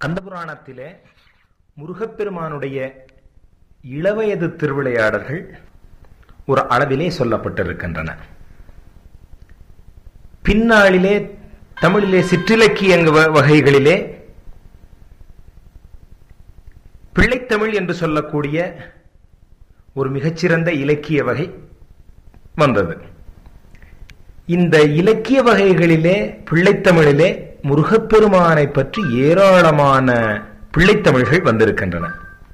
கந்தபுராணத்திலே முருகப்பெருமானுடைய இளவயது திருவிளையாடல்கள் ஒரு அளவிலே சொல்லப்பட்டிருக்கின்றன பின்னாளிலே தமிழிலே சிற்றிலக்கிய வகைகளிலே பிள்ளைத்தமிழ் என்று சொல்லக்கூடிய ஒரு மிகச்சிறந்த இலக்கிய வகை வந்தது இந்த இலக்கிய வகைகளிலே பிள்ளைத்தமிழிலே முருகப்பெருமானை பற்றி ஏராளமான பிள்ளைத்தமிழ்கள் வந்திருக்கின்றன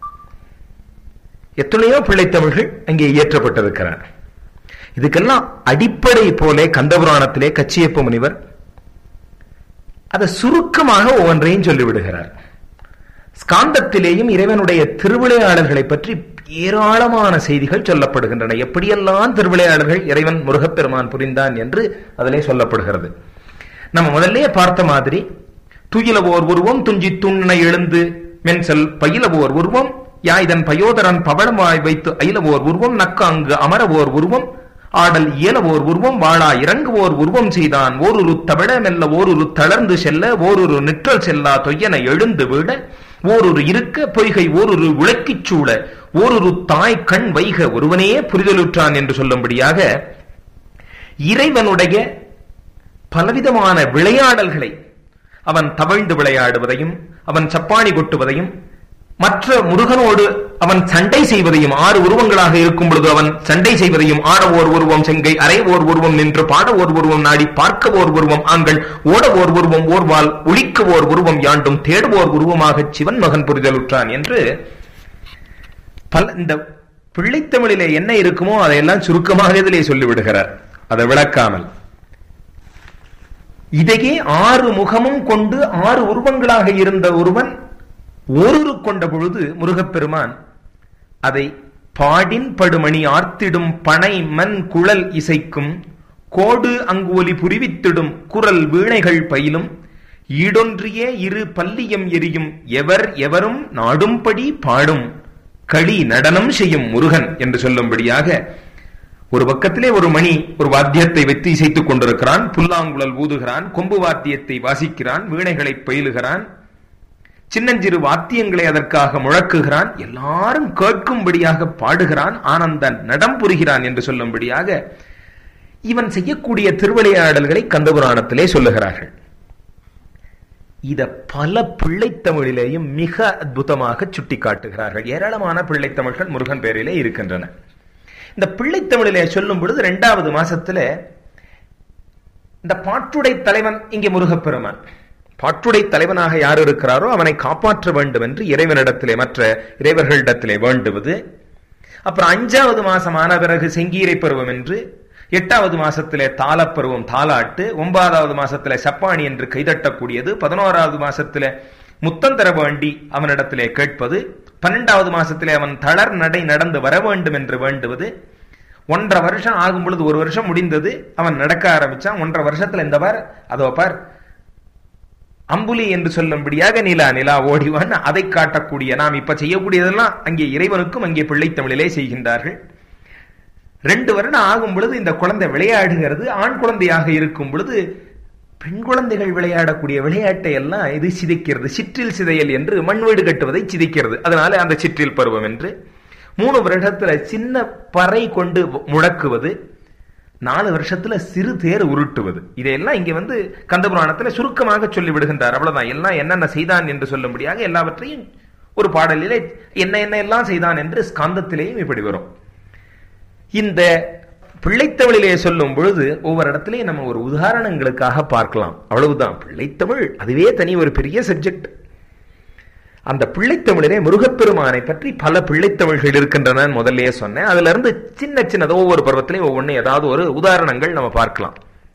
எத்தனையோ பிள்ளைத்தமிழ்கள் அங்கே இயற்றப்பட்டிருக்கின்றன இதுக்கெல்லாம் அடிப்படை போலே கந்தபுராணத்திலே கச்சியப்ப முனிவர் அதை சுருக்கமாக ஒவ்வொன்றையும் சொல்லிவிடுகிறார் ஸ்காந்தத்திலேயும் இறைவனுடைய திருவிளையாடல்களை பற்றி ஏராளமான செய்திகள் சொல்லப்படுகின்றன எப்படியெல்லாம் திருவிளையாடல்கள் இறைவன் முருகப்பெருமான் புரிந்தான் என்று அதிலே சொல்லப்படுகிறது நம்ம முதல்ல பார்த்த மாதிரி துயிலவோர் உருவம் துஞ்சி துண்ணை எழுந்து மென்சல் பயிலவோர் உருவம் யாய்தன் பயோதரன் பவளமாய் வைத்து அயிலவோர் உருவம் நக்காங்கு அமரவோர் உருவம் ஆடல் இயலவோர் உருவம் வாழா இறங்குவோர் உருவம் செய்தான் ஓரொரு தவிட மெல்ல ஓரொரு தளர்ந்து செல்ல ஓரொரு நிற்றல் செல்லா தொய்யனை எழுந்து விட ஓரொரு இருக்க பொய்கை ஓரொரு விளக்கிச் சூழ ஓரொரு தாய் கண் வைக ஒருவனே புரிதலுற்றான் என்று சொல்லும்படியாக இறைவனுடைய பலவிதமான விளையாடல்களை அவன் தவழ்ந்து விளையாடுவதையும் அவன் சப்பாணி கொட்டுவதையும் மற்ற முருகனோடு அவன் சண்டை செய்வதையும் ஆறு உருவங்களாக இருக்கும் பொழுது அவன் சண்டை செய்வதையும் ஆடவோர் உருவம் செங்கை அரைவோர் உருவம் நின்று பாடவோர் உருவம் நாடி பார்க்கவோர் உருவம் ஆண்கள் ஓடவோர் உருவம் ஓர்வால் ஒழிக்கவோர் உருவம் யாண்டும் தேடுவோர் உருவமாக சிவன் மகன் புரிதலுற்றான் என்று பல இந்த பிள்ளைத்தமிழிலே என்ன இருக்குமோ அதையெல்லாம் சுருக்கமாக இதிலே சொல்லிவிடுகிறார் அதை விளக்காமல் இதையே ஆறு முகமும் கொண்டு ஆறு உருவங்களாக இருந்த ஒருவன் ஒரு கொண்ட பொழுது முருகப்பெருமான் அதை பாடின் படுமணி ஆர்த்திடும் பனை மண் குழல் இசைக்கும் கோடு அங்கு ஒலி புரிவித்திடும் குரல் வீணைகள் பயிலும் ஈடொன்றியே இரு பல்லியம் எரியும் எவர் எவரும் நாடும்படி பாடும் களி நடனம் செய்யும் முருகன் என்று சொல்லும்படியாக ஒரு பக்கத்திலே ஒரு மணி ஒரு வாத்தியத்தை வைத்து இசைத்துக் கொண்டிருக்கிறான் புல்லாங்குழல் ஊதுகிறான் கொம்பு வாத்தியத்தை வாசிக்கிறான் வீணைகளை பயிலுகிறான் சின்னஞ்சிறு வாத்தியங்களை அதற்காக முழக்குகிறான் எல்லாரும் கேட்கும்படியாக பாடுகிறான் ஆனந்த நடம் புரிகிறான் என்று சொல்லும்படியாக இவன் செய்யக்கூடிய திருவிளையாடல்களை கந்தபுராணத்திலே சொல்லுகிறார்கள் இத பல பிள்ளைத்தமிழிலேயும் மிக அற்புதமாக சுட்டி காட்டுகிறார்கள் ஏராளமான பிள்ளைத்தமிழ்கள் முருகன் பேரிலே இருக்கின்றன இந்த பிள்ளைத்தமிழிலே சொல்லும் பொழுது இரண்டாவது மாசத்துல இந்த பாட்டுடை தலைவன் இங்கே முருகப்பெருமான் பாட்டுடை தலைவனாக யார் இருக்கிறாரோ அவனை காப்பாற்ற வேண்டும் என்று இறைவனிடத்திலே மற்ற இறைவர்களிடத்திலே வேண்டுவது அப்புறம் அஞ்சாவது மாசம் ஆன பிறகு செங்கீரை பருவம் என்று எட்டாவது மாசத்திலே தாளப்பருவம் தாளாட்டு ஒன்பதாவது மாசத்திலே சப்பாணி என்று கைதட்டக்கூடியது பதினோராவது மாசத்திலே முத்தந்தர வேண்டி அவனிடத்திலே கேட்பது பன்னெண்டாவது மாசத்திலே அவன் தளர் நடை நடந்து வர வேண்டும் என்று வேண்டுவது ஒன்றரை வருஷம் ஆகும் பொழுது ஒரு வருஷம் முடிந்தது அவன் நடக்க ஆரம்பிச்சான் ஒன்றரை வருஷத்துல இந்த பார் அதோ பார் அம்புலி என்று சொல்லும்படியாக நிலா நிலா ஓடிவான் அதை காட்டக்கூடிய நாம் இப்ப செய்யக்கூடியதெல்லாம் அங்கே இறைவனுக்கும் அங்கே பிள்ளைத்தமிழிலே செய்கின்றார்கள் ரெண்டு வருடம் ஆகும் பொழுது இந்த குழந்தை விளையாடுகிறது ஆண் குழந்தையாக இருக்கும் பொழுது பெண் குழந்தைகள் விளையாடக்கூடிய விளையாட்டை எல்லாம் இது சிதைக்கிறது சிற்றில் சிதையல் என்று மண் வீடு கட்டுவதை சிதைக்கிறது அதனால அந்த சிற்றில் பருவம் என்று மூணு வருடத்துல சின்ன பறை கொண்டு முழக்குவது நாலு வருஷத்துல சிறு தேர் உருட்டுவது இதையெல்லாம் இங்க வந்து கந்தபுராணத்துல சுருக்கமாக சொல்லி விடுகின்றார் அவ்வளவுதான் எல்லாம் என்னென்ன செய்தான் என்று சொல்லும்படியாக எல்லாவற்றையும் ஒரு பாடலிலே என்ன என்ன எல்லாம் செய்தான் என்று ஸ்காந்தத்திலேயும் இப்படி வரும் இந்த பிள்ளைத்தமிழிலே சொல்லும் பொழுது ஒவ்வொரு இடத்துலையும் நம்ம ஒரு உதாரணங்களுக்காக பார்க்கலாம் அவ்வளவுதான் பிள்ளைத்தமிழ் அதுவே தனி ஒரு பெரிய சப்ஜெக்ட் அந்த பிள்ளைத்தமிழிலே முருகப்பெருமானை பற்றி பல பிள்ளைத்தமிழ்கள் இருக்கின்றன முதல்லயே சொன்னேன் அதுல இருந்து சின்ன சின்னது ஒவ்வொரு பருவத்திலையும் ஒவ்வொன்று ஏதாவது ஒரு உதாரணங்கள் நம்ம பார்க்கலாம்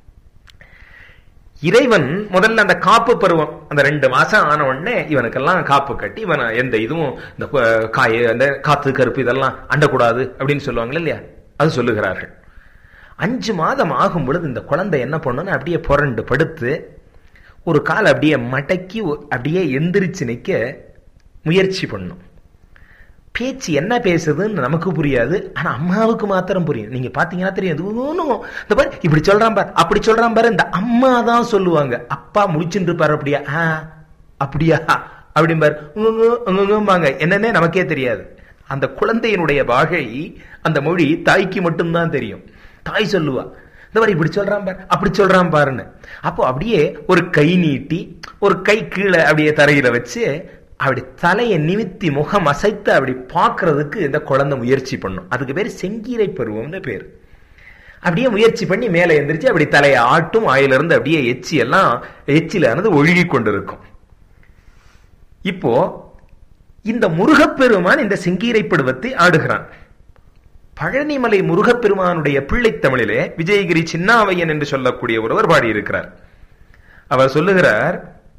இறைவன் முதல்ல அந்த காப்பு பருவம் அந்த ரெண்டு மாசம் ஆன உடனே இவனுக்கெல்லாம் காப்பு கட்டி இவன் எந்த இதுவும் இந்த காய அந்த காத்து கருப்பு இதெல்லாம் அண்டக்கூடாது அப்படின்னு சொல்லுவாங்க இல்லையா அது சொல்லுகிறார்கள் அஞ்சு மாதம் ஆகும் பொழுது இந்த குழந்தை என்ன பண்ணுன்னு அப்படியே புரண்டு படுத்து ஒரு கால் அப்படியே மடக்கி அப்படியே எந்திரிச்சு நிற்க முயற்சி பண்ணும் பேச்சு என்ன பேசுதுன்னு நமக்கு புரியாது ஆனா அம்மாவுக்கு மாத்திரம் புரியும் நீங்க பாத்தீங்கன்னா தெரியும் இந்த பாரு இப்படி சொல்றான் பாரு அப்படி சொல்றான் பாரு இந்த அம்மா தான் சொல்லுவாங்க அப்பா முடிச்சுட்டு இருப்பாரு அப்படியா அப்படியா அப்படிம்பார் உங்குங்கும்பாங்க என்னன்னே நமக்கே தெரியாது அந்த குழந்தையினுடைய வாகை அந்த மொழி தாய்க்கு மட்டும்தான் தெரியும் தாய் சொல்லுவா இந்த மாதிரி இப்படி சொல்றான் பார் அப்படி சொல்றான் பாருன்னு அப்போ அப்படியே ஒரு கை நீட்டி ஒரு கை கீழே அப்படியே தரையில வச்சு அப்படி தலையை நிமித்தி முகம் அசைத்து அப்படி பார்க்கறதுக்கு இந்த குழந்தை முயற்சி பண்ணும் அதுக்கு பேர் செங்கீரை பருவம்னு பேர் அப்படியே முயற்சி பண்ணி மேலே எந்திரிச்சு அப்படி தலையை ஆட்டும் ஆயிலிருந்து அப்படியே எச்சி எல்லாம் எச்சில இருந்து ஒழுகி கொண்டிருக்கும் இப்போ இந்த முருகப்பெருமான் இந்த செங்கீரை பருவத்தை ஆடுகிறான் பழனிமலை முருகப்பெருமானுடைய பிள்ளைத் தமிழிலே விஜயகிரி சின்னாவையன் என்று சொல்லக்கூடிய ஒருவர் பாடியிருக்கிறார் அவர் சொல்லுகிறார்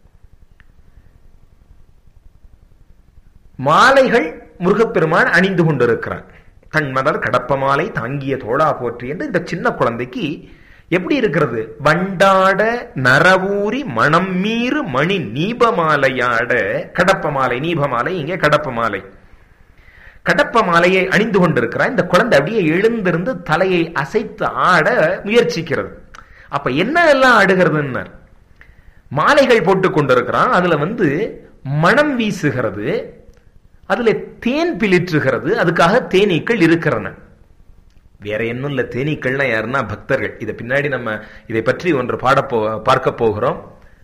மாலைகள் முருகப்பெருமான் அணிந்து கொண்டிருக்கிறான் தன்மலர் கடப்ப மாலை தாங்கிய தோடா போற்றி என்று இந்த சின்ன குழந்தைக்கு எப்படி இருக்கிறது வண்டாட நரவூரி மணம் மீறு மணி நீபமாலையாட கடப்ப மாலை நீபமாலை இங்கே கடப்ப மாலை கடப்ப மாலையை அணிந்து கொண்டிருக்கிறான் இந்த குழந்தை அப்படியே எழுந்திருந்து தலையை அசைத்து ஆட முயற்சிக்கிறது அப்ப என்ன எல்லாம் ஆடுகிறதுன்னு மாலைகள் போட்டு கொண்டிருக்கிறான் அதுல வந்து மனம் வீசுகிறது அதுல தேன் பிளிற்றுகிறது அதுக்காக தேனீக்கள் இருக்கிறன வேற இன்னும் இல்ல தேனீக்கள்னா யாருன்னா பக்தர்கள் இதை பின்னாடி நம்ம இதை பற்றி ஒன்று பாட போ பார்க்க போகிறோம்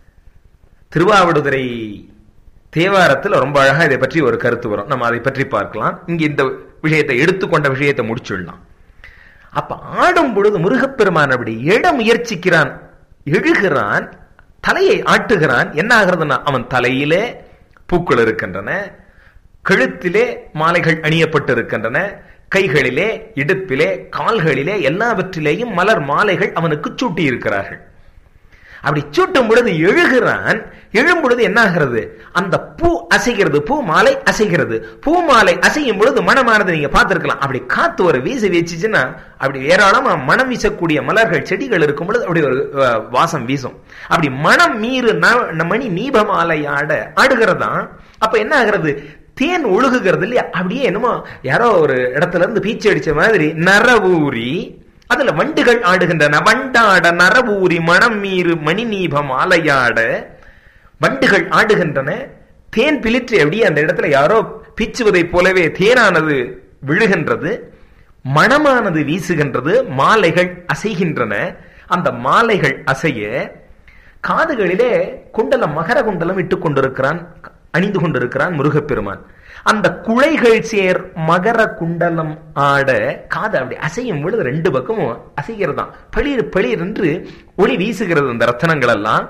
திருவாவடுதுறை தேவாரத்தில் ரொம்ப அழகா இதை பற்றி ஒரு கருத்து வரும் நம்ம அதை பற்றி பார்க்கலாம் இங்க இந்த விஷயத்தை எடுத்துக்கொண்ட விஷயத்தை முடிச்சுடலாம் அப்ப ஆடும் பொழுது முருகப்பெருமான் அப்படி எட முயற்சிக்கிறான் எழுகிறான் தலையை ஆட்டுகிறான் என்ன ஆகிறதுனா அவன் தலையிலே பூக்கள் இருக்கின்றன கழுத்திலே மாலைகள் அணியப்பட்டிருக்கின்றன கைகளிலே இடுப்பிலே கால்களிலே எல்லாவற்றிலேயும் மலர் மாலைகள் அவனுக்கு சூட்டி இருக்கிறார்கள் அப்படி சூட்டும் பொழுது எழுகிறான் எழும் பொழுது என்ன ஆகிறது அந்த பூ அசைகிறது பூ மாலை அசைகிறது பூ மாலை அசையும் பொழுது மனமானது நீங்க பார்த்திருக்கலாம் அப்படி காத்து ஒரு வீச வீச்சுச்சுன்னா அப்படி ஏராளமா மனம் வீசக்கூடிய மலர்கள் செடிகள் இருக்கும் பொழுது அப்படி ஒரு வாசம் வீசும் அப்படி மனம் மீறு மணி நீப மாலை ஆட ஆடுகிறதா அப்ப என்ன ஆகிறது தேன் ஒழுகுகிறது இல்லையா அப்படியே என்னமோ யாரோ ஒரு இடத்துல இருந்து பீச்சு அடிச்ச மாதிரி நரவூரி அதுல வண்டுகள் ஆடுகின்றன வண்டாட நரவூரி மணம் மீறு மணி நீபம் ஆலையாட வண்டுகள் ஆடுகின்றன தேன் பிளிற்று அப்படியே அந்த இடத்துல யாரோ பீச்சுவதை போலவே தேனானது விழுகின்றது மணமானது வீசுகின்றது மாலைகள் அசைகின்றன அந்த மாலைகள் அசைய காதுகளிலே குண்டலம் மகர குண்டலம் இட்டுக் கொண்டிருக்கிறான் அணிந்து கொண்டிருக்கிறான் முருகப்பெருமான் அந்த குழைகள் சேர் மகர குண்டலம் ஆட காது அப்படி அசையும் பொழுது ரெண்டு பக்கமும் அசைகிறதாம் பளிர் பளிர் என்று ஒளி வீசுகிறது அந்த ரத்தனங்கள் எல்லாம்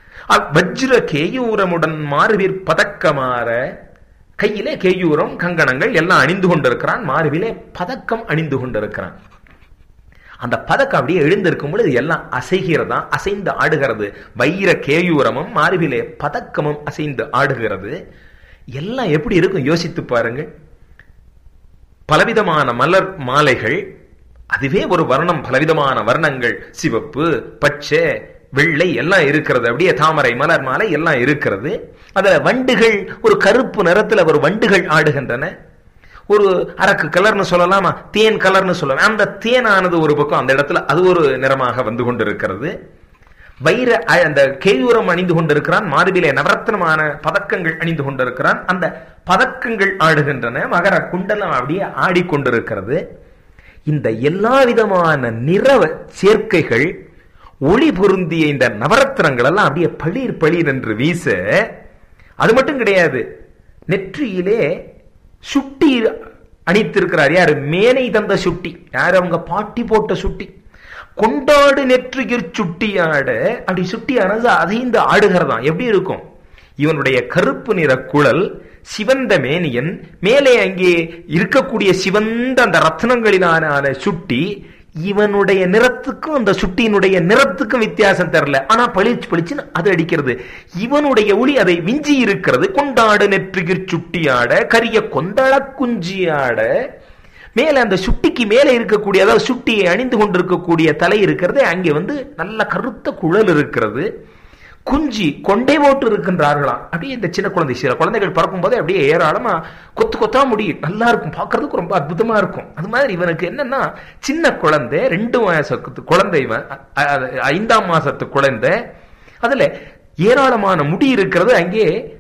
வஜ்ர கேயூரமுடன் மாறுவீர் பதக்கமாற கையிலே கேயூரம் கங்கணங்கள் எல்லாம் அணிந்து கொண்டிருக்கிறான் மார்பிலே பதக்கம் அணிந்து கொண்டிருக்கிறான் அந்த பதக்கம் அப்படியே எழுந்திருக்கும் பொழுது எல்லாம் அசைகிறதா அசைந்து ஆடுகிறது வைர கேயூரமும் மார்பிலே பதக்கமும் அசைந்து ஆடுகிறது எல்லாம் எப்படி இருக்கும் யோசித்து பாருங்கள் பலவிதமான மலர் மாலைகள் அதுவே ஒரு வர்ணம் பலவிதமான வர்ணங்கள் சிவப்பு பச்சை வெள்ளை எல்லாம் இருக்கிறது அப்படியே தாமரை மலர் மாலை எல்லாம் இருக்கிறது அதுல வண்டுகள் ஒரு கருப்பு நிறத்துல ஒரு வண்டுகள் ஆடுகின்றன ஒரு அரக்கு கலர்னு சொல்லலாமா தேன் கலர்னு சொல்லலாம் அந்த தேனானது ஒரு பக்கம் அந்த இடத்துல அது ஒரு நிறமாக வந்து கொண்டிருக்கிறது வைர அந்த கேயூரம் அணிந்து கொண்டிருக்கிறான் மார்பிலே நவரத்னமான பதக்கங்கள் அணிந்து கொண்டிருக்கிறான் அந்த பதக்கங்கள் ஆடுகின்றன மகர குண்டலம் அப்படியே ஆடிக்கொண்டிருக்கிறது இந்த எல்லா விதமான நிற சேர்க்கைகள் ஒளி பொருந்திய இந்த நவரத்னங்கள் எல்லாம் அப்படியே பளிர் பளிர் என்று வீச அது மட்டும் கிடையாது நெற்றியிலே சுட்டி அணித்திருக்கிறார் யாரு மேனை தந்த சுட்டி யார் அவங்க பாட்டி போட்ட சுட்டி கொண்டாடு நெற்றியிற் சுட்டியாட அப்படி சுட்டியானது அதைந்து ஆடுகிறதாம் எப்படி இருக்கும் இவனுடைய கருப்பு நிற குழல் சிவந்த மேனியன் மேலே அங்கே இருக்கக்கூடிய சிவந்த அந்த ரத்னங்களிலான சுட்டி இவனுடைய நிறத்துக்கும் அந்த சுட்டியினுடைய நிறத்துக்கும் வித்தியாசம் தெரியல ஆனா பளிச்சு பளிச்சுன்னு அது அடிக்கிறது இவனுடைய ஒளி அதை விஞ்சி இருக்கிறது கொண்டாடு நெற்றிகிர் சுட்டியாட கரிய கொந்தள குஞ்சியாட மேல அந்த சுட்டிக்கு மேலே இருக்கக்கூடிய அதாவது சுட்டியை அணிந்து கொண்டிருக்கக்கூடிய தலை இருக்கிறது அங்கே வந்து நல்ல கருத்த குழல் இருக்கிறது குஞ்சி கொண்டை போட்டு இருக்கின்றார்களாம் அப்படியே இந்த சின்ன குழந்தை சில குழந்தைகள் பறக்கும் போதே அப்படியே ஏராளமா கொத்து கொத்தா முடியும் நல்லா இருக்கும் பார்க்கறதுக்கு ரொம்ப அற்புதமா இருக்கும் அது மாதிரி இவனுக்கு என்னன்னா சின்ன குழந்தை ரெண்டு மாசத்து குழந்தை இவன் ஐந்தாம் மாசத்து குழந்தை அதுல ஏராளமான முடி இருக்கிறது அங்கே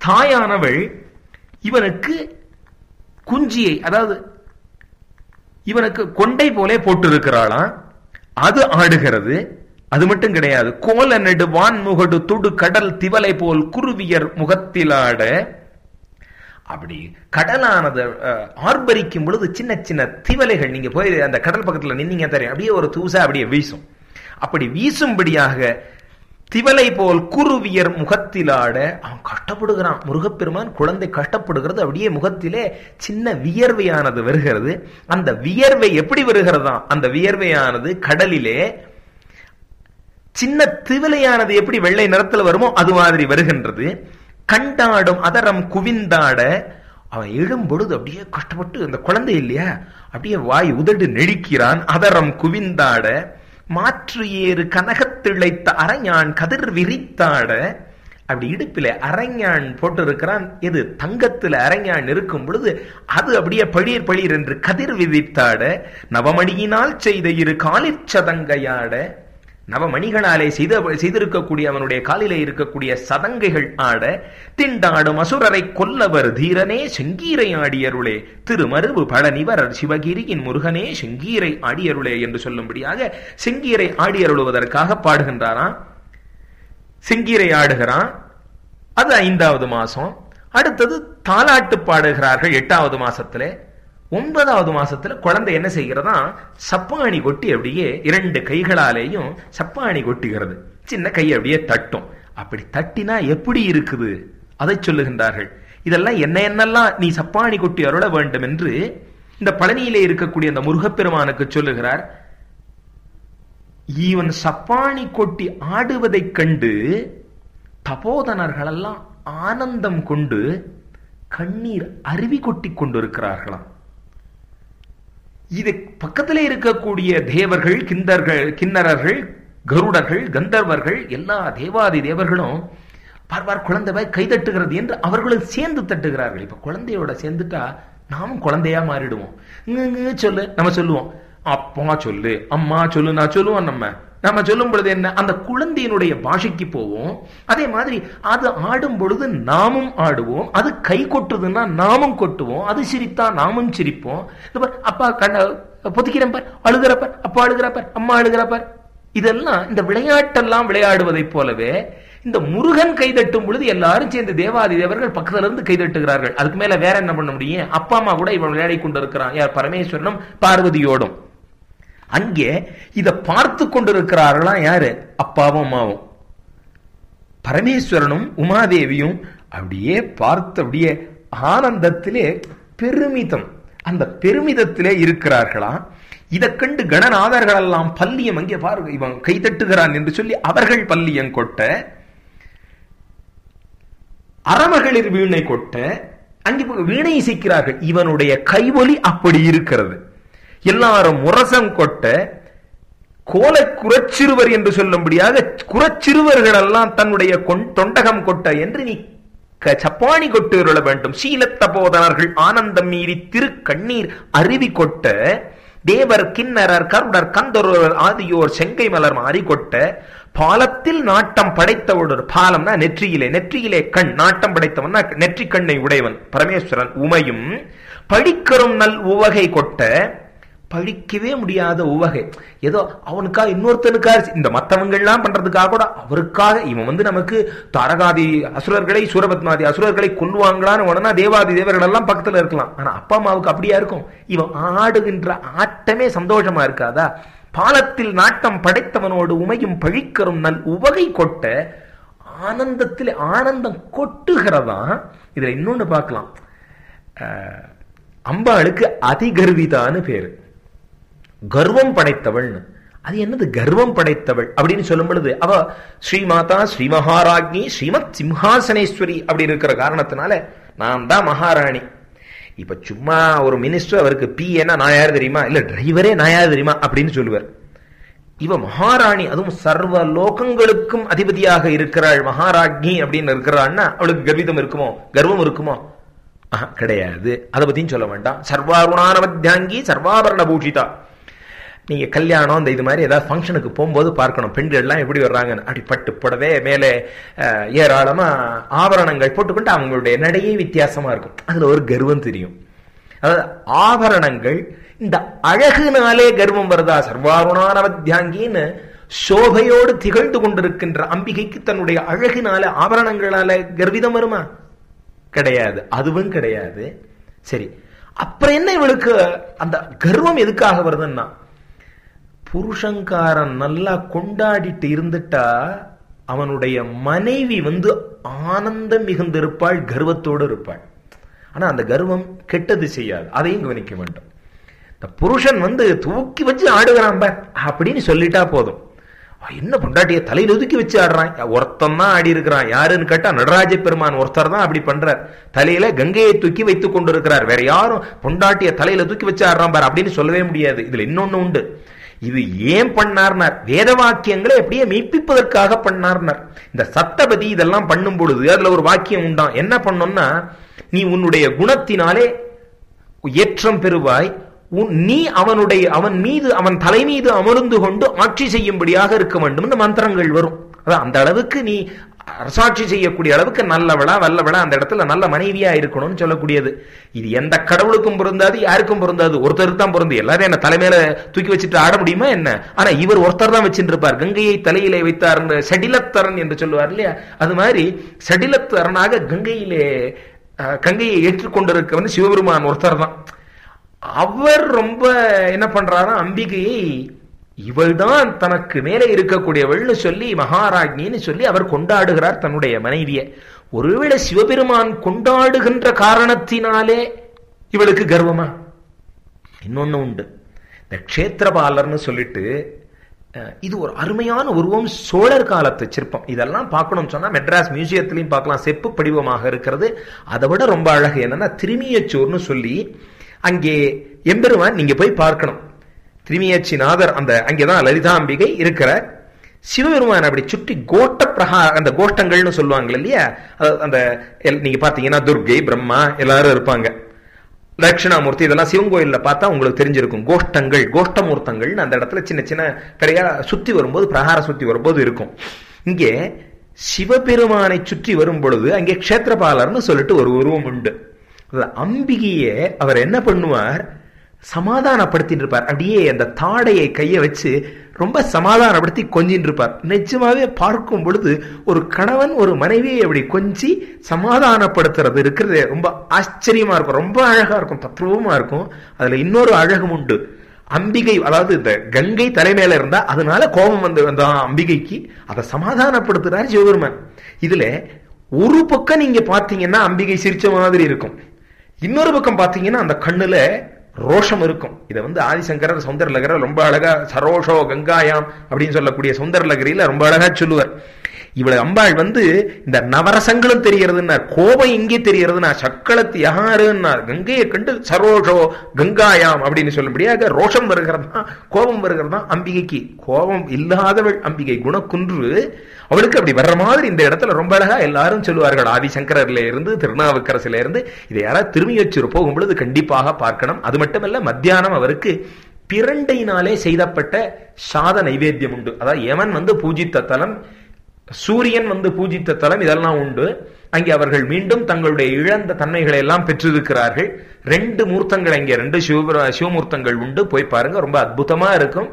தாயானவள் இவனுக்கு குஞ்சியை அதாவது இவனுக்கு கொண்டை போலே போட்டு இருக்கிறாளாம் அது ஆடுகிறது அது மட்டும் கிடையாது கோல நெடு வான்முகடு துடு கடல் திவலை போல் குருவியர் முகத்திலாட அப்படி கடலானது அஹ், ஆர்ப்பரிக்கும் பொழுது சின்ன சின்ன திவலைகள் நீங்க போய் அந்த கடல் பக்கத்துல நின்னீங்க தெரியும் அப்படியே ஒரு தூசா அப்படியே வீசும் அப்படி வீசும்படியாக திவலை போல் குருவியர் முகத்திலாட அவன் கஷ்டப்படுகிறான் முருகப்பெருமான் குழந்தை கஷ்டப்படுகிறது அப்படியே முகத்திலே சின்ன வியர்வையானது வருகிறது அந்த வியர்வை எப்படி வருகிறதா அந்த வியர்வையானது கடலிலே சின்ன திவலையானது எப்படி வெள்ளை நிறத்துல வருமோ அது மாதிரி வருகின்றது கண்டாடும் அதரம் குவிந்தாட அவன் எழும் பொழுது அப்படியே கஷ்டப்பட்டு அந்த குழந்தை இல்லையா அப்படியே வாய் உதடு நெழிக்கிறான் அதரம் குவிந்தாட மாற்று ஏறு கனகத்திழைத்த அரஞான் கதிர் விரித்தாட அப்படி இடுப்பில அரஞான் போட்டு இருக்கிறான் இது தங்கத்துல அரஞான் இருக்கும் பொழுது அது அப்படியே பளீர் பளீர் என்று கதிர் விதித்தாட நவமணியினால் செய்த இரு காலிச்சதங்கையாட நவமணிகளாலே செய்த செய்திருக்கக்கூடிய அவனுடைய காலிலே இருக்கக்கூடிய சதங்கைகள் ஆட திண்டாடும் அசுரரை கொல்லவர் தீரனே செங்கீரை ஆடியருளே திருமருவு பழனிவரர் சிவகிரியின் முருகனே செங்கீரை ஆடியருளே என்று சொல்லும்படியாக செங்கீரை ஆடியருளுவதற்காக பாடுகின்றாராம் செங்கீரை ஆடுகிறான் அது ஐந்தாவது மாசம் அடுத்தது தாலாட்டு பாடுகிறார்கள் எட்டாவது மாசத்துல ஒன்பதாவது மாசத்துல குழந்தை என்ன செய்கிறதா சப்பாணி கொட்டி அப்படியே இரண்டு கைகளாலேயும் சப்பாணி கொட்டுகிறது சின்ன கை அப்படியே தட்டும் அப்படி தட்டினா எப்படி இருக்குது அதை சொல்லுகின்றார்கள் இதெல்லாம் என்ன என்னெல்லாம் நீ சப்பாணி கொட்டி அருள வேண்டும் என்று இந்த பழனியிலே இருக்கக்கூடிய அந்த முருகப்பெருமானுக்கு சொல்லுகிறார் இவன் சப்பாணி கொட்டி ஆடுவதைக் கண்டு தபோதனர்களெல்லாம் ஆனந்தம் கொண்டு கண்ணீர் அருவி கொட்டி கொண்டிருக்கிறார்களாம் இது பக்கத்திலே இருக்கக்கூடிய தேவர்கள் கிந்தர்கள் கிண்ணறர்கள் கருடர்கள் கந்தர்வர்கள் எல்லா தேவாதி தேவர்களும் பார்வார் குழந்தை கைதட்டுகிறது என்று அவர்களும் சேர்ந்து தட்டுகிறார்கள் இப்ப குழந்தையோட சேர்ந்துட்டா நாமும் குழந்தையா மாறிடுவோம் இங்கு, இங்கு சொல்லு நம்ம சொல்லுவோம் அப்பா சொல்லு அம்மா சொல்லு நான் சொல்லுவோம் நம்ம நம்ம சொல்லும் பொழுது என்ன அந்த குழந்தையினுடைய பாஷைக்கு போவோம் அதே மாதிரி அது ஆடும் பொழுது நாமும் ஆடுவோம் அது கை கொட்டுதுன்னா நாமும் கொட்டுவோம் அது சிரித்தா நாமும் சிரிப்போம் இது பார், அப்பா கண்ண பொத்திக்கிறேன் பார் அழுகிறப்பார் அப்பா அழுகிறப்பார் அம்மா அழுகிறப்பார் இதெல்லாம் இந்த விளையாட்டெல்லாம் விளையாடுவதைப் போலவே இந்த முருகன் கைதட்டும் பொழுது எல்லாரும் சேர்ந்து தேவாதி தேவர்கள் பக்கத்துல இருந்து கைதட்டுகிறார்கள் அதுக்கு மேல வேற என்ன பண்ண முடியும் அப்பா அம்மா கூட இவன் விளையாடி கொண்டிருக்கிறான் யார் பரமேஸ்வரனும் பார்வதியோடும் அங்கே இத பார்த்து கொண்டிருக்கிறார்களாம் யாரு அப்பாவும் அம்மாவும் பரமேஸ்வரனும் உமாதேவியும் அப்படியே பார்த்து அப்படியே ஆனந்தத்திலே பெருமிதம் அந்த பெருமிதத்திலே இருக்கிறார்களாம் இதை கண்டு கணநாதர்கள் எல்லாம் பல்லியம் அங்கே பாருங்க இவன் கைதட்டுகிறான் என்று சொல்லி அவர்கள் பல்லியம் கொட்ட அறமகளிர் வீணை கொட்ட அங்கே போய் வீணை இசைக்கிறார்கள் இவனுடைய கைவொலி அப்படி இருக்கிறது எல்லாரும் முரசம் கொட்ட கோல குறச்சிறுவர் என்று சொல்லும்படியாக குறச்சிறுவர்கள் எல்லாம் தன்னுடைய கொண்- தொண்டகம் கொட்ட என்று நீ க- சப்பாணி கொட்டு அருள வேண்டும் சீலத்த போதனர்கள் ஆனந்தம் மீறி திருக்கண்ணீர் அருவி கொட்ட தேவர் கிண்ணரர் கருடர் கந்தொருவர் ஆதியோர் செங்கை மலர் மாறி கொட்ட பாலத்தில் நாட்டம் படைத்தவொரு பாலம்னா நெற்றியிலே நெற்றியிலே கண் நாட்டம் படைத்தவன்னா நெற்றி கண்ணை உடையவன் பரமேஸ்வரன் உமையும் படிக்கரும் நல் உவகை கொட்ட பழிக்கவே முடியாத உவகை ஏதோ அவனுக்காக இன்னொருத்தனுக்காக இந்த மத்தவங்கள்லாம் பண்றதுக்காக கூட அவருக்காக இவன் வந்து நமக்கு தாரகாதி அசுரர்களை சூரபத்மாதி அசுரர்களை கொல்லுவாங்களான்னு உடனே தேவாதி தேவர்கள் எல்லாம் பக்கத்துல இருக்கலாம் ஆனா அப்பா அம்மாவுக்கு அப்படியா இருக்கும் இவன் ஆடுகின்ற ஆட்டமே சந்தோஷமா இருக்காதா பாலத்தில் நாட்டம் படைத்தவனோடு உமையும் பழிக்கரும் நல் உவகை கொட்ட ஆனந்தத்தில் ஆனந்தம் கொட்டுகிறதா இதுல இன்னொன்னு பார்க்கலாம் அஹ், அம்பாளுக்கு அதிகர்விதான்னு பேரு கர்வம் படைத்தவள்னு அது என்னது கர்வம் படைத்தவள் அப்படின்னு சொல்லும் பொழுது அவ ஸ்ரீமாதா ஸ்ரீ மகாராஜ்னி ஸ்ரீமத் சிம்ஹாசனேஸ்வரி அப்படி இருக்கிற காரணத்தினால நான் தான் மகாராணி இப்ப சும்மா ஒரு மினிஸ்டர் அவருக்கு பி என்ன நான் யார் தெரியுமா இல்ல டிரைவரே நான் யார் தெரியுமா அப்படின்னு சொல்லுவார் இவ மகாராணி அதுவும் சர்வ லோகங்களுக்கும் அதிபதியாக இருக்கிறாள் மகாராஜ்னி அப்படின்னு இருக்கிறாள்னா அவளுக்கு கர்விதம் இருக்குமோ கர்வம் இருக்குமோ ஆஹா, கிடையாது அதை பத்தியும் சொல்ல வேண்டாம் சர்வாருணானவத்தியாங்கி சர்வாபரண பூஷிதா நீங்க கல்யாணம் இந்த இது மாதிரி ஏதாவது ஃபங்க்ஷனுக்கு போகும்போது பார்க்கணும் பெண்கள் எல்லாம் எப்படி வர்றாங்கன்னு அப்படி பட்டு புடவே மேலே அஹ், ஏராளமா ஆபரணங்கள் போட்டுக்கொண்டு அவங்களுடைய நடையே வித்தியாசமா இருக்கும் அதுல ஒரு கர்வம் தெரியும் அதாவது ஆபரணங்கள் இந்த அழகுனாலே கர்வம் வருதா சர்வாருணானவத்தியாங்கின்னு சோபையோடு திகழ்ந்து கொண்டிருக்கின்ற அம்பிகைக்கு தன்னுடைய அழகினால ஆபரணங்களால கர்விதம் வருமா கிடையாது அதுவும் கிடையாது சரி அப்புறம் என்ன இவளுக்கு அந்த கர்வம் எதுக்காக வருதுன்னா புருஷங்காரன் நல்லா கொண்டாடிட்டு இருந்துட்டா அவனுடைய மனைவி வந்து ஆனந்தம் மிகுந்திருப்பாள் கர்வத்தோடு இருப்பாள் ஆனா அந்த கர்வம் கெட்டது செய்யாது அதையும் கவனிக்க வேண்டும் இந்த புருஷன் வந்து தூக்கி வச்சு ஆடுகிறான் பார் அப்படின்னு சொல்லிட்டா போதும் "ஆ, என்ன பொண்டாட்டிய தலையில ஒதுக்கி வச்சு ஆடுறான் ஒருத்தன் தான் ஆடி இருக்கிறான் யாருன்னு கேட்டா நடராஜ பெருமான் ஒருத்தர் தான் அப்படி பண்றார் தலையில கங்கையை தூக்கி வைத்துக் கொண்டிருக்கிறார் வேற யாரும் பொண்டாட்டிய தலையில தூக்கி வச்சு ஆடுறான் பார் அப்படின்னு சொல்லவே முடியாது இதுல இன்னொன்னு உண்டு இது ஏன் பண்ணார்னார் வேத வாக்கியங்களை அப்படியே மெய்ப்பிப்பதற்காக பண்ணார்னார் இந்த சத்தபதி இதெல்லாம் பண்ணும் பொழுது அதுல ஒரு வாக்கியம் உண்டாம் என்ன பண்ணோம்னா நீ உன்னுடைய குணத்தினாலே ஏற்றம் பெறுவாய் உன் நீ அவனுடைய அவன் மீது அவன் தலை மீது அமர்ந்து கொண்டு ஆட்சி செய்யும்படியாக இருக்க வேண்டும் இந்த மந்திரங்கள் வரும் அதான் அந்த அளவுக்கு நீ அரசாட்சி செய்யக்கூடிய அளவுக்கு நல்லவளா வல்லவளா அந்த இடத்துல நல்ல மனைவியா இருக்கணும்னு சொல்லக்கூடியது இது எந்த கடவுளுக்கும் பொருந்தாது யாருக்கும் பொருந்தாது ஒருத்தருக்கு தான் பொருந்து எல்லாரும் என்ன தலைமையில தூக்கி வச்சுட்டு ஆட முடியுமா என்ன ஆனா இவர் ஒருத்தர் தான் வச்சுட்டு இருப்பார் கங்கையை தலையிலே வைத்தார் சடிலத்தரன் என்று சொல்லுவார் இல்லையா அது மாதிரி சடிலத்தரனாக கங்கையிலே அஹ், கங்கையை ஏற்றுக்கொண்டிருக்கவன் சிவபெருமான் ஒருத்தர் தான் அவர் ரொம்ப என்ன பண்றாரா அம்பிகையை இவள்தான் தனக்கு மேலே இருக்கக்கூடியவள்னு சொல்லி மகாராஜ்னின்னு சொல்லி அவர் கொண்டாடுகிறார் தன்னுடைய மனைவியை ஒருவேளை சிவபெருமான் கொண்டாடுகின்ற காரணத்தினாலே இவளுக்கு கர்வமா இன்னொன்னு உண்டு இந்த க்ஷேத்திரபாலர்னு சொல்லிட்டு அஹ், இது ஒரு அருமையான உருவம் சோழர் காலத்து சிற்பம் இதெல்லாம் பார்க்கணும்னு சொன்னா மெட்ராஸ் மியூசியத்திலையும் பார்க்கலாம் செப்பு படிவமாக இருக்கிறது அதை விட ரொம்ப அழகு என்னன்னா திருமியச்சூர்னு சொல்லி அங்கே எம்பெருமான் நீங்க போய் பார்க்கணும் திருமியச்சிநாதர் அந்த அங்கேதான் லலிதாம்பிகை இருக்கிறார் சிவபெருமான் அப்படி சுற்றி கோட்ட பிரகா அந்த கோஷ்டங்கள்னு சொல்லுவாங்க இல்லையா அது- அந்த எல்- நீங்க பாத்தீங்கன்னா துர்கை பிரம்மா எல்லாரும் இருப்பாங்க தட்சிணாமூர்த்தி இதெல்லாம் சிவன் கோயில்ல பார்த்தா உங்களுக்கு தெரிஞ்சிருக்கும் கோஷ்டங்கள் கோஷ்டமூர்த்தங்கள்னு அந்த இடத்துல சின்ன சின்ன பெரியா சுத்தி வரும்போது பிரகார சுத்தி வரும்போது இருக்கும் இங்கே சிவபெருமானை சுற்றி வரும் பொழுது அங்கே க்ஷேத்திரபாலர்னு சொல்லிட்டு ஒரு உருவம் உண்டு அதுல அம்பிகையே அவர் என்ன பண்ணுவார் சமாதானப்படுத்திட்டு இருப்பார் அப்படியே அந்த தாடையை கையை வச்சு ரொம்ப சமாதானப்படுத்தி கொஞ்சின்னு இருப்பார் நிஜமாவே பார்க்கும் பொழுது ஒரு கணவன் ஒரு மனைவியை அப்படி கொஞ்சி சமாதானப்படுத்துறது இருக்கிறது ரொம்ப ஆச்சரியமா இருக்கும் ரொம்ப அழகா இருக்கும் தத்ரூபமா இருக்கும் அதுல இன்னொரு அழகும் உண்டு அம்பிகை அதாவது இந்த கங்கை தலைமையில இருந்தா அதனால கோபம் வந்து வந்தான் அம்பிகைக்கு அதை சமாதானப்படுத்துறார் சிவபெருமான் இதுல ஒரு பக்கம் நீங்க பாத்தீங்கன்னா அம்பிகை சிரிச்ச மாதிரி இருக்கும் இன்னொரு பக்கம் பாத்தீங்கன்னா அந்த கண்ணுல ரோஷம் இருக்கும் இதை வந்து ஆதிசங்கரர் சௌந்தரலகரர் ரொம்ப அழகா சரோஷோ கங்காயாம் அப்படின்னு சொல்லக்கூடிய சௌந்தரலகரியில ரொம்ப அழகா சொல்லுவார் இவளை அம்பாள் வந்து இந்த நவரசங்களும் தெரியறதுன்னா கோபம் இங்கே தெரியறதுன்னா சக்களத்து யாருன்னா கங்கையை கண்டு சரோஷோ கங்காயாம் அப்படின்னு சொல்லும்படியாக ரோஷம் வருகிறதா கோபம் வருகிறதா அம்பிகைக்கு கோபம் இல்லாதவள் அம்பிகை குணக்குன்று அவளுக்கு அப்படி வர்ற மாதிரி இந்த இடத்துல ரொம்ப அழகா எல்லாரும் சொல்லுவார்கள் ஆதிசங்கரர்ல இருந்து திருநாவுக்கரசுல இருந்து இதை யாராவது திரும்பி வச்சு போகும் பொழுது கண்டிப்பாக பார்க்கணும் அது மட்டுமல்ல மத்தியானம் அவருக்கு பிரண்டையினாலே செய்தப்பட்ட சாத நைவேத்தியம் உண்டு அதாவது யமன் வந்து பூஜித்த தலம் சூரியன் வந்து பூஜித்த தலம் இதெல்லாம் உண்டு அங்கே அவர்கள் மீண்டும் தங்களுடைய இழந்த தன்மைகளை எல்லாம் பெற்றிருக்கிறார்கள் ரெண்டு மூர்த்தங்கள் அங்கே ரெண்டு சிவபுர சிவமூர்த்தங்கள் உண்டு போய் பாருங்க ரொம்ப அற்புதமா இருக்கும்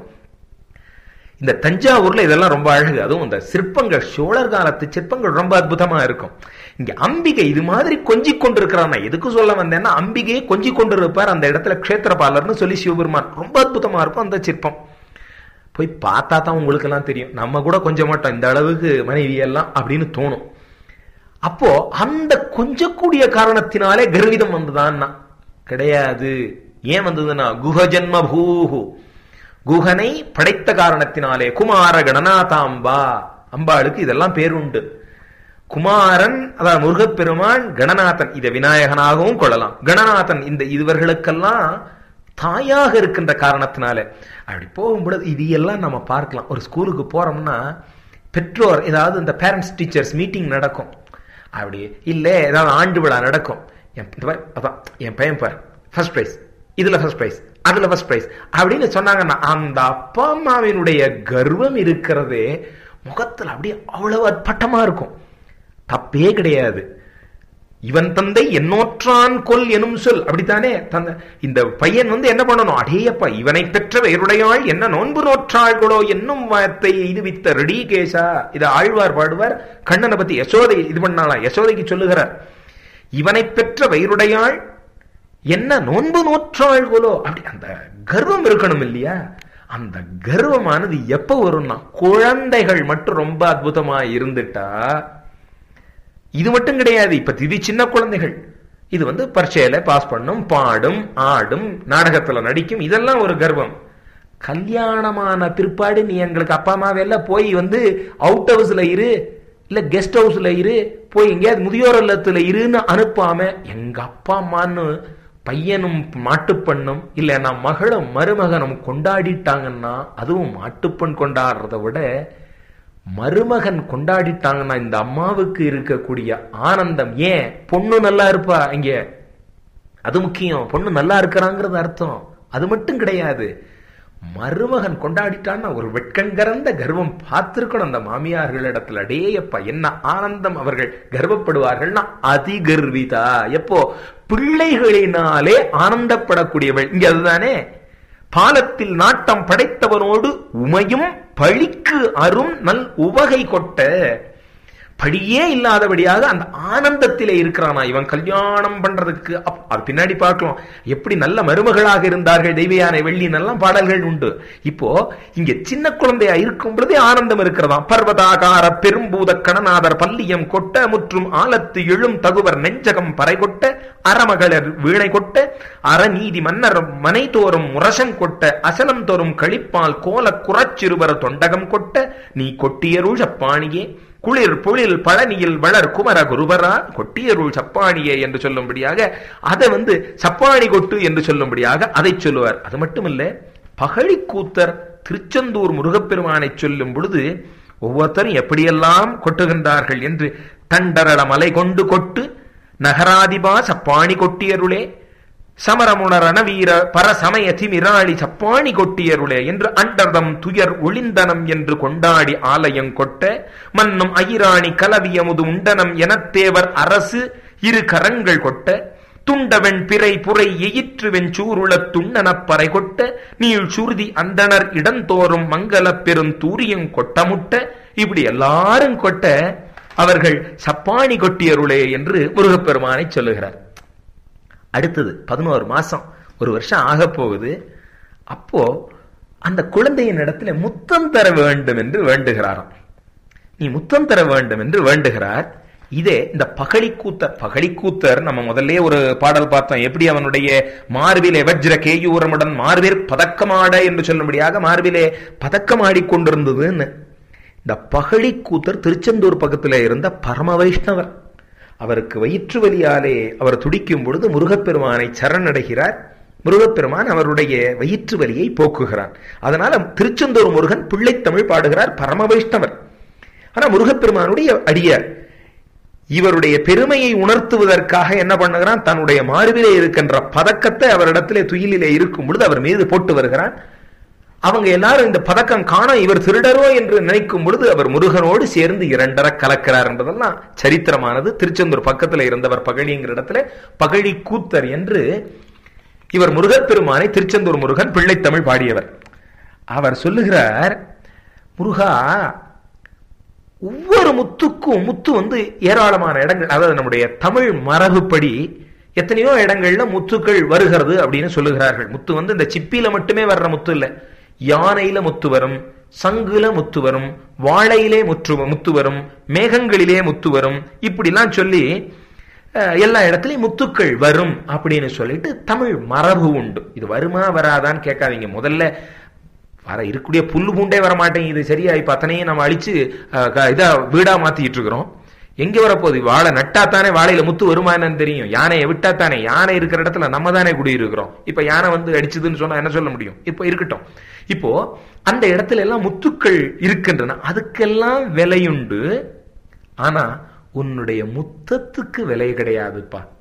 இந்த தஞ்சாவூர்ல இதெல்லாம் ரொம்ப அழகு அதுவும் இந்த சிற்பங்கள் சோழர் காலத்து சிற்பங்கள் ரொம்ப அற்புதமா இருக்கும் இங்க அம்பிகை இது மாதிரி கொஞ்சி கொண்டிருக்கிறான் எதுக்கு சொல்ல வந்தேன்னா அம்பிகையை கொஞ்சி கொண்டிருப்பார் அந்த இடத்துல க்ஷேத்திரபாலர்னு சொல்லி சிவபெருமான் ரொம்ப அற்புதமா இருக்கும் அந்த சிற்பம் போய் பார்த்தா தான் உங்களுக்கு எல்லாம் தெரியும் நம்ம கூட கொஞ்சம் மாட்டோம் இந்த அளவுக்கு மனைவி எல்லாம் அப்படின்னு தோணும் அப்போ அந்த கொஞ்சக்கூடிய காரணத்தினாலே கர்விதம் வந்ததான்னா கிடையாது ஏன் வந்ததுன்னா குஹஜன்ம பூஹு குஹனை படைத்த காரணத்தினாலே குமார கணநாதாம்பா அம்பாளுக்கு இதெல்லாம் பேர் உண்டு குமாரன் அதாவது முருகப்பெருமான் கணநாதன் இதை விநாயகனாகவும் கொள்ளலாம் கணநாதன் இந்த இவர்களுக்கெல்லாம் தாயாக இருக்கின்ற காரணத்தினால அப்படி போகும்பொழுது இது எல்லாம் நம்ம பார்க்கலாம் ஒரு ஸ்கூலுக்கு போறோம்னா பெற்றோர் ஏதாவது இந்த பேரண்ட்ஸ் டீச்சர்ஸ் மீட்டிங் நடக்கும் அப்படி இல்லை ஏதாவது ஆண்டு விழா நடக்கும் என் இந்த மாதிரி அதான் என் பையன் பார் ஃபர்ஸ்ட் ப்ரைஸ் இதுல ஃபர்ஸ்ட் பிரைஸ் அதுல ஃபர்ஸ்ட் பிரைஸ் அப்படின்னு சொன்னாங்கன்னா அந்த அப்பா அம்மாவினுடைய கர்வம் இருக்கிறதே முகத்துல அப்படியே அவ்வளவு அற்பட்டமா இருக்கும் தப்பே கிடையாது இவன் தந்தை என்னோற்றான் கொல் எனும் சொல் அப்படித்தானே தந்த இந்த பையன் வந்து என்ன பண்ணணும் அடேயப்பா இவனை பெற்ற வேருடையாள் என்ன நோன்பு நோற்றாள்களோ என்னும் வார்த்தை இதுவித்த ரெடிகேஷா இதை ஆழ்வார் பாடுவார் கண்ணனை பத்தி யசோதை இது பண்ணாலாம் யசோதைக்கு சொல்லுகிறார் இவனை பெற்ற வயிறுடையாள் என்ன நோன்பு நோற்றாள்களோ அப்படி அந்த கர்வம் இருக்கணும் இல்லையா அந்த கர்வமானது எப்ப வரும்னா குழந்தைகள் மட்டும் ரொம்ப அற்புதமா இருந்துட்டா இது மட்டும் கிடையாது இப்ப இது சின்ன குழந்தைகள் இது வந்து பரீட்சையில பாஸ் பண்ணும் பாடும் ஆடும் நாடகத்துல நடிக்கும் இதெல்லாம் ஒரு கர்வம் கல்யாணமான பிற்பாடு நீ எங்களுக்கு அப்பா அம்மாவெல்லாம் போய் வந்து அவுட் ஹவுஸ்ல இரு இல்ல கெஸ்ட் ஹவுஸ்ல இரு போய் எங்கேயாவது முதியோர் இல்லத்துல இருன்னு அனுப்பாம எங்க அப்பா அம்மான்னு பையனும் மாட்டுப்பண்ணும் இல்லைன்னா மகளும் மருமகனும் கொண்டாடிட்டாங்கன்னா அதுவும் மாட்டுப்பெண் கொண்டாடுறத விட மருமகன் கொண்டாடிட்டாங்கன்னா இந்த அம்மாவுக்கு இருக்கக்கூடிய ஆனந்தம் ஏன் பொண்ணு நல்லா இருப்பா இங்க அது முக்கியம் பொண்ணு நல்லா இருக்கிறாங்கிறது அர்த்தம் அது மட்டும் கிடையாது மருமகன் கொண்டாடிட்டான்னா ஒரு வெட்கங்கரந்த கர்வம் பார்த்திருக்கணும் அந்த மாமியார்கள் இடத்துல அடேயப்பா என்ன ஆனந்தம் அவர்கள் கர்வப்படுவார்கள்னா அதிகர்விதா எப்போ பிள்ளைகளினாலே ஆனந்தப்படக்கூடியவள் இங்க அதுதானே பாலத்தில் நாட்டம் படைத்தவனோடு உமையும் பழிக்கு அரும் நல் உவகை கொட்ட படியே இல்லாதபடியாக அந்த ஆனந்தத்திலே இருக்கிறானா இவன் கல்யாணம் பண்றதுக்கு அது பின்னாடி பார்க்கலாம் எப்படி நல்ல மருமகளாக இருந்தார்கள் தெய்வயானை வெள்ளி எல்லாம் பாடல்கள் உண்டு இப்போ இங்க சின்ன குழந்தையா இருக்கும் பொழுதே ஆனந்தம் இருக்கிறதா பர்வதாகார பெரும்பூத கணநாதர் பல்லியம் கொட்ட முற்றும் ஆலத்து எழும் தகுவர் நெஞ்சகம் பறை கொட்ட அறமகளர் வீணை கொட்ட அறநீதி மன்னர் மனை தோறும் முரசம் கொட்ட அசலம் தோறும் கழிப்பால் கோல குறச்சிறுவர் தொண்டகம் கொட்ட நீ கொட்டியருள் சப்பாணியே குளிர் பொழில் பழனியில் வளர் குமர குருவரா கொட்டியருள் சப்பானியே என்று சொல்லும்படியாக அதை வந்து சப்பானி கொட்டு என்று சொல்லும்படியாக அதை சொல்லுவார் அது மட்டுமல்ல பகழி கூத்தர் திருச்செந்தூர் முருகப்பெருமானை சொல்லும் பொழுது ஒவ்வொருத்தரும் எப்படியெல்லாம் கொட்டுகின்றார்கள் என்று தண்டரள மலை கொண்டு கொட்டு நகராதிபா சப்பாணி கொட்டியருளே சமரமுணரண வீர பரசமய திமிராளி சப்பாணி கொட்டியருளே என்று அண்டர்தம் துயர் ஒளிந்தனம் என்று கொண்டாடி ஆலயம் கொட்ட மன்னும் அயிராணி கலவியமுது உண்டனம் எனத்தேவர் அரசு இரு கரங்கள் கொட்ட துண்டவெண் பிறை புரை எயிற்றுவென் சூருள துண்ணனப்பறை கொட்ட நீள் சுருதி அந்தனர் இடந்தோறும் மங்கள பெரும் தூரியம் கொட்டமுட்ட இப்படி எல்லாரும் கொட்ட அவர்கள் சப்பாணி கொட்டியருளே என்று முருகப்பெருமானை சொல்லுகிறார் அடுத்தது பதினோரு மாசம் ஒரு வருஷம் ஆக போகுது அப்போ அந்த குழந்தையின் இடத்துல முத்தம் தர வேண்டும் என்று வேண்டுகிறாராம் நீ முத்தம் தர வேண்டும் என்று வேண்டுகிறார் இதே இந்த பகழிக்கூத்தர் பகழிக்கூத்தர் நம்ம முதல்ல ஒரு பாடல் பார்த்தோம் எப்படி அவனுடைய மார்பிலே வஜ்ர கேயூரமுடன் மார்பில் பதக்கமாட என்று சொல்லும்படியாக மார்பிலே பதக்கமாடி கொண்டிருந்ததுன்னு இந்த பகழிக்கூத்தர் திருச்செந்தூர் பக்கத்தில் இருந்த பரம வைஷ்ணவர் அவருக்கு வயிற்று வலியாலே அவர் துடிக்கும் பொழுது முருகப்பெருமானை சரணடைகிறார் முருகப்பெருமான் அவருடைய வயிற்று வலியை போக்குகிறான் அதனால திருச்செந்தூர் முருகன் பிள்ளைத்தமிழ் பாடுகிறார் பரம வைஷ்ணவர் ஆனா முருகப்பெருமானுடைய அடியார் இவருடைய பெருமையை உணர்த்துவதற்காக என்ன பண்ணுகிறான் தன்னுடைய மார்பிலே இருக்கின்ற பதக்கத்தை அவரிடத்திலே துயிலிலே இருக்கும் பொழுது அவர் மீது போட்டு வருகிறான் அவங்க எல்லாரும் இந்த பதக்கம் காண இவர் திருடரோ என்று நினைக்கும் பொழுது அவர் முருகனோடு சேர்ந்து இரண்டர கலக்கிறார் என்பதெல்லாம் சரித்திரமானது திருச்செந்தூர் பக்கத்தில் இருந்தவர் பகழிங்கிற இடத்துல பகழி கூத்தர் என்று இவர் முருகப்பெருமானை திருச்செந்தூர் முருகன் பிள்ளைத்தமிழ் பாடியவர் அவர் சொல்லுகிறார் முருகா ஒவ்வொரு முத்துக்கும் முத்து வந்து ஏராளமான இடங்கள் அதாவது நம்முடைய தமிழ் மரபுப்படி எத்தனையோ இடங்கள்ல முத்துக்கள் வருகிறது அப்படின்னு சொல்லுகிறார்கள் முத்து வந்து இந்த சிப்பியில மட்டுமே வர்ற முத்து இல்லை யானையில முத்து வரும் சங்குல முத்து வரும் வாழையிலே முற்று முத்து வரும் மேகங்களிலே முத்து வரும் இப்படிலாம் சொல்லி எல்லா இடத்துலயும் முத்துக்கள் வரும் அப்படின்னு சொல்லிட்டு தமிழ் மரபு உண்டு இது வருமா வராதான்னு கேட்காதீங்க முதல்ல வர இருக்கக்கூடிய புல்லு பூண்டே வர மாட்டேங்குது சரியா இப்ப அத்தனையும் நம்ம அழிச்சு இதா வீடா மாத்திட்டு இருக்கிறோம் எங்க வரப்போகுது வாழை நட்டாத்தானே வாழையில முத்து வருமா என்னன்னு தெரியும் யானையை விட்டாத்தானே யானை இருக்கிற இடத்துல நம்ம தானே குடியிருக்கிறோம் இப்ப யானை வந்து அடிச்சதுன்னு சொன்னா என்ன சொல்ல முடியும் இப்ப இருக்கட்டும் இப்போ அந்த இடத்துல எல்லாம் முத்துக்கள் இருக்கின்றன அதுக்கெல்லாம் விலையுண்டு ஆனா உன்னுடைய முத்தத்துக்கு விலை கிடையாதுப்பா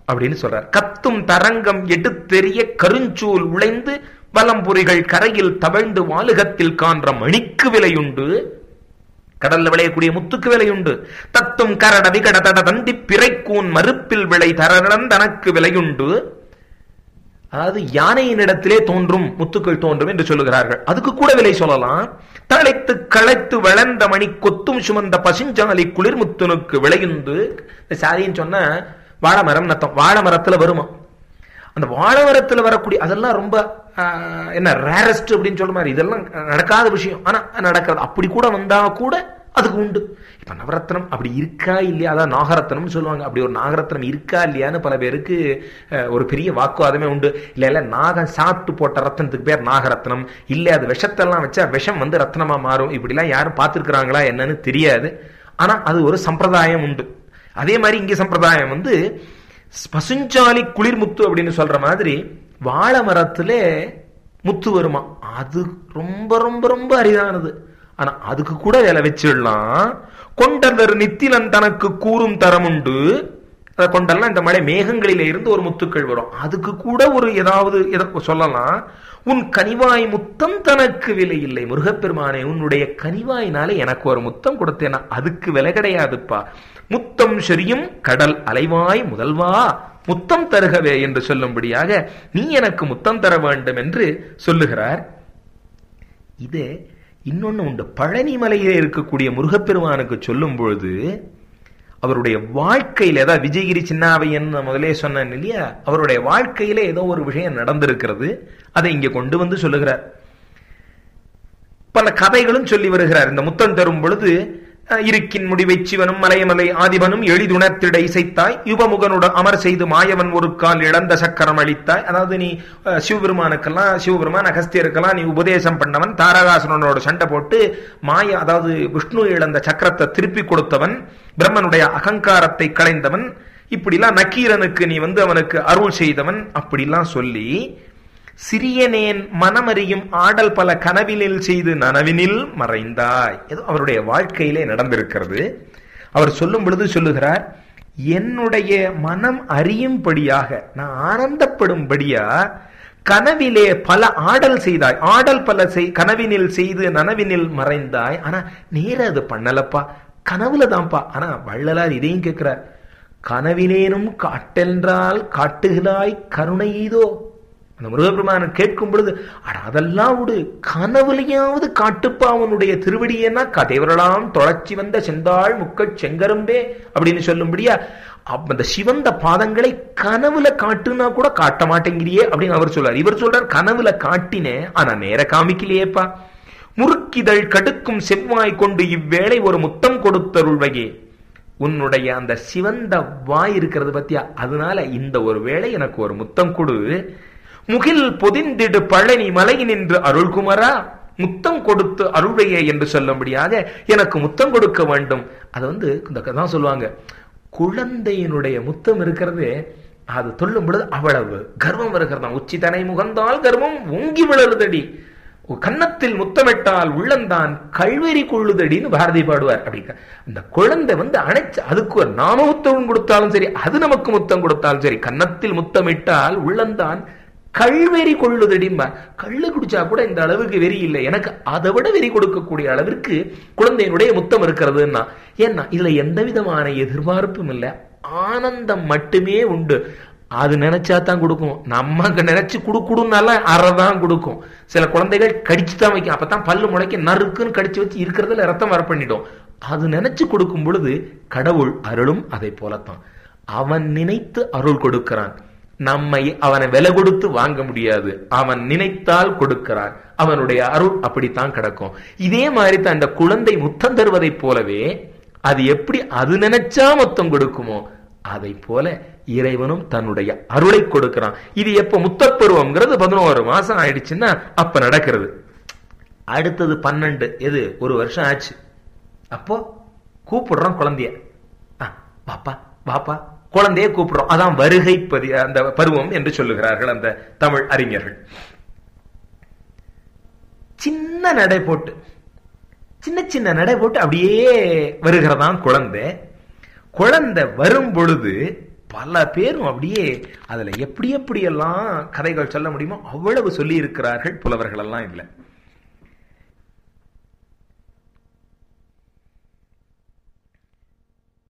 அப்படின்னு சொல்றார் கத்தும் தரங்கம் எடுத்தெறிய கருஞ்சூல் உழைந்து வலம்புரிகள் கரையில் தவழ்ந்து வாலுகத்தில் காண்ற மணிக்கு விலையுண்டு கடல்ல விளையக்கூடிய முத்துக்கு விலையுண்டு தத்தும் கரட விகட தட தந்தி பிறைக்கூன் மறுப்பில் விளை தரடன் தனக்கு விலையுண்டு அதாவது யானையினிடத்திலே தோன்றும் முத்துக்கள் தோன்றும் என்று சொல்லுகிறார்கள் அதுக்கு கூட விலை சொல்லலாம் தழைத்து களைத்து வளர்ந்த மணி கொத்தும் சுமந்த பசுஞ்சாலி குளிர் முத்துனுக்கு விளையுண்டு இந்த சாதின்னு சொன்ன வாழைமரம் நத்தம் வாழை மரத்துல வருமா அந்த வாழை மரத்துல வரக்கூடிய அதெல்லாம் ரொம்ப என்ன ரேரஸ்ட் அப்படின்னு சொல்ற மாதிரி இதெல்லாம் நடக்காத விஷயம் ஆனா நடக்கிறது அப்படி கூட வந்தா கூட அதுக்கு உண்டு இப்ப நவரத்னம் அப்படி இருக்கா இல்லையா அதான் நாகரத்னம்னு சொல்லுவாங்க அப்படி ஒரு நாகரத்னம் இருக்கா இல்லையான்னு பல பேருக்கு ஒரு பெரிய வாக்குவாதமே உண்டு இல்ல இல்ல நாகம் சாப்பிட்டு போட்ட ரத்னத்துக்கு பேர் நாகரத்னம் இல்ல அது விஷத்தெல்லாம் வச்சா விஷம் வந்து ரத்னமா மாறும் இப்படி எல்லாம் யாரும் பார்த்திருக்கிறாங்களா என்னன்னு தெரியாது ஆனா அது ஒரு சம்பிரதாயம் உண்டு அதே மாதிரி இங்க சம்பிரதாயம் வந்து பசுஞ்சாலி குளிர்முத்து அப்படின்னு சொல்ற மாதிரி வாழை மரத்துல முத்து வருமா அது ரொம்ப ரொம்ப ரொம்ப அரிதானது ஆனா அதுக்கு கூட வேலை வச்சிடலாம் கொண்டவர் நித்திலன் தனக்கு கூறும் தரம் உண்டு அதை கொண்டெல்லாம் இந்த மழை மேகங்களில இருந்து ஒரு முத்துக்கள் வரும் அதுக்கு கூட ஒரு ஏதாவது சொல்லலாம் உன் கனிவாய் முத்தம் தனக்கு விலை இல்லை முருகப்பெருமானே உன்னுடைய கனிவாயினால எனக்கு ஒரு முத்தம் கொடுத்தேனா அதுக்கு விலை கிடையாதுப்பா முத்தம் சரியும் கடல் அலைவாய் முதல்வா முத்தம் தருகவே என்று சொல்லும்படியாக நீ எனக்கு முத்தம் தர வேண்டும் என்று சொல்லுகிறார் இது இன்னொன்னு உண்டு பழனி மலையிலே இருக்கக்கூடிய முருகப்பெருமானுக்கு சொல்லும் பொழுது அவருடைய வாழ்க்கையில ஏதாவது விஜயகிரி சின்னாவையன் முதலே சொன்னேன் இல்லையா அவருடைய வாழ்க்கையில ஏதோ ஒரு விஷயம் நடந்திருக்கிறது அதை இங்க கொண்டு வந்து சொல்லுகிறார் பல கதைகளும் சொல்லி வருகிறார் இந்த முத்தம் தரும் பொழுது இருக்கின் முடிவை சிவனும் மலையமலை ஆதிபனும் எளிதுணர்த்திட இசைத்தாய் யுபமுகனுடன் அமர் செய்து மாயவன் ஒரு கால் இழந்த சக்கரம் அளித்தாய் அதாவது நீ சிவபெருமானுக்கெல்லாம் சிவபெருமான் அகஸ்தியருக்கெல்லாம் நீ உபதேசம் பண்ணவன் தாரகாசுரனோட சண்டை போட்டு மாய அதாவது விஷ்ணு இழந்த சக்கரத்தை திருப்பி கொடுத்தவன் பிரம்மனுடைய அகங்காரத்தை களைந்தவன் இப்படிலாம் நக்கீரனுக்கு நீ வந்து அவனுக்கு அருள் செய்தவன் அப்படிலாம் சொல்லி சிறியனேன் மனமறியும் ஆடல் பல கனவினில் செய்து நனவினில் மறைந்தாய் ஏதோ அவருடைய வாழ்க்கையிலே நடந்திருக்கிறது அவர் சொல்லும் பொழுது சொல்லுகிறார் என்னுடைய மனம் அறியும்படியாக நான் ஆனந்தப்படும்படியா கனவிலே பல ஆடல் செய்தாய் ஆடல் பல செய் கனவினில் செய்து நனவினில் மறைந்தாய் ஆனா நேர அது பண்ணலப்பா கனவுல தான்ப்பா ஆனா வள்ளலார் இதையும் கேட்கிறார் கனவினேனும் காட்டென்றால் காட்டுகிறாய் கருணை இதோ அந்த முருகப்பெருமான் கேட்கும் பொழுது அட அதெல்லாம் விடு கனவுலையாவது காட்டுப்பா அவனுடைய திருவடியேன்னா கதைவரலாம் தொலைச்சி வந்த செந்தாள் முக்கட் செங்கரும்பே அப்படின்னு சொல்லும்படியா அந்த சிவந்த பாதங்களை கனவுல காட்டுனா கூட காட்ட மாட்டேங்கிறியே அப்படின்னு அவர் சொல்றார் இவர் சொல்றார் கனவுல காட்டினேன் ஆனா நேர காமிக்கலையேப்பா முறுக்கிதழ் கடுக்கும் செவ்வாய் கொண்டு இவ்வேளை ஒரு முத்தம் கொடுத்தருள்வையே உன்னுடைய அந்த சிவந்த வாய் இருக்கிறது பத்தியா அதனால இந்த ஒரு வேளை எனக்கு ஒரு முத்தம் கொடு முகில் பொதிந்திடு பழனி மலை நின்று அருள்குமரா முத்தம் கொடுத்து அருளையே என்று சொல்லும்படியாக எனக்கு முத்தம் கொடுக்க வேண்டும் அது வந்து இந்த தான் சொல்லுவாங்க குழந்தையினுடைய முத்தம் இருக்கிறது அது சொல்லும் பொழுது அவ்வளவு கர்வம் வருகிறதா உச்சி தனை முகந்தால் கர்வம் ஓங்கி விழலுதடி கன்னத்தில் முத்தமிட்டால் உள்ளந்தான் கல்வெறி கொள்ளுதடின்னு பாரதி பாடுவார் அப்படி அந்த குழந்தை வந்து அணைச்சு அதுக்கு ஒரு நாம முத்தம் கொடுத்தாலும் சரி அது நமக்கு முத்தம் கொடுத்தாலும் சரி கன்னத்தில் முத்தமிட்டால் உள்ளந்தான் கல்வெறி கொள்ளுதடிம்பா கள்ளு குடிச்சா கூட இந்த அளவுக்கு வெறி இல்லை எனக்கு அதை விட வெறி கொடுக்கக்கூடிய அளவிற்கு குழந்தையினுடைய முத்தம் இருக்கிறதுன்னா ஏன்னா இதுல எந்த விதமான எதிர்பார்ப்பும் இல்லை ஆனந்தம் மட்டுமே உண்டு அது நினைச்சா தான் கொடுக்கும் நம்ம நினைச்சு குடுக்குடுனால அறதான் கொடுக்கும் சில குழந்தைகள் கடிச்சு தான் வைக்கும் அப்பதான் பல்லு முளைக்க நறுக்குன்னு கடிச்சு வச்சு இருக்கிறதுல ரத்தம் வர பண்ணிடும் அது நினைச்சு கொடுக்கும் பொழுது கடவுள் அருளும் அதை போலத்தான் அவன் நினைத்து அருள் கொடுக்கிறான் நம்மை அவனை விலை கொடுத்து வாங்க முடியாது அவன் நினைத்தால் கொடுக்கிறான் அவனுடைய அருள் அப்படித்தான் கிடக்கும் இதே மாதிரி தான் இந்த குழந்தை முத்தம் தருவதைப் போலவே அது எப்படி அது நினைச்சா மொத்தம் கொடுக்குமோ அதை போல இறைவனும் தன்னுடைய அருளை கொடுக்கிறான் இது எப்ப முத்தப்பருவம்ங்கிறது பதினோரு மாசம் ஆயிடுச்சுன்னா அப்ப நடக்கிறது அடுத்தது பன்னெண்டு எது ஒரு வருஷம் ஆச்சு அப்போ கூப்பிடுறோம் குழந்தைய பாப்பா பாப்பா குழந்தைய கூப்பிடுறோம் அதான் வருகை பதி அந்த பருவம் என்று சொல்லுகிறார்கள் அந்த தமிழ் அறிஞர்கள் சின்ன நடை போட்டு சின்ன சின்ன நடை போட்டு அப்படியே வருகிறதாம் குழந்தை குழந்தை வரும் பொழுது பல பேரும் அப்படியே அதுல எப்படி எப்படி எல்லாம் கதைகள் சொல்ல முடியுமோ அவ்வளவு சொல்லி இருக்கிறார்கள் புலவர்கள் எல்லாம் இதுல